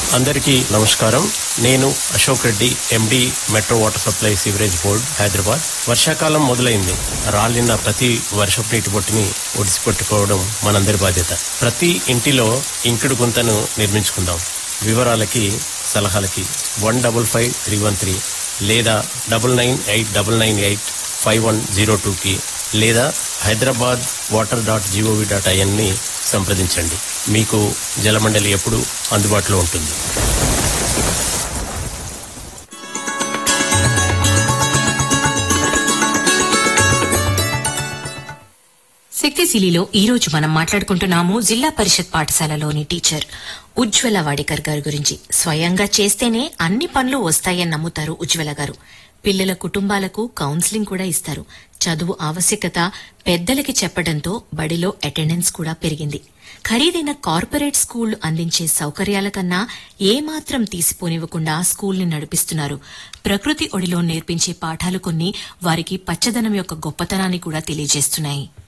అందరికీ నమస్కారం నేను Ashok Reddy MD metro water supply sewerage board Hyderabad వర్షాకాలం మొదలైంది రాలిన ప్రతి వర్షపు నీటి బొట్టుని ఒడిసి పట్టుకోవడం మనందరి బాధ్యత ప్రతి ఇంటిలో ఇంకుడు గుంతను నిర్మించుకుందాం వివరాలకి సలహాలకి one double five three one three లేదా double nine eight double nine eight five one zero టూకి లేదా Hyderabad water dot GOV dot ఐఎన్ని సంప్రదించండి మీకు జలమండలి ఎప్పుడు అందుబాటులో ఉంటుంది శక్తిశీలిలో ఈ రోజు మనం మాట్లాడుకుంటున్నాము జిల్లా పరిషత్ పాఠశాలలోని టీచర్ ఉజ్వల వాడికర్ గారి గురించి స్వయంగా చేస్తేనే అన్ని పనులు వస్తాయని నమ్ముతారు ఉజ్వల గారు పిల్లల కుటుంబాలకు కౌన్సిలింగ్ కూడా ఇస్తారు చదువు ఆవశ్యకత పెద్దలకి చెప్పడంతో బడిలో అటెండెన్స్ కూడా పెరిగింది ఖరీదైన కార్పొరేట్ స్కూళ్లు అందించే సౌకర్యాల కన్నా ఏమాత్రం తీసిపోనివ్వకుండా స్కూల్ని నడిపిస్తున్నారు ప్రకృతి ఒడిలో నేర్పించే పాఠాలు కొన్ని వారికి పచ్చదనం యొక్క గొప్పతనాన్ని కూడా తెలియజేస్తున్నాయి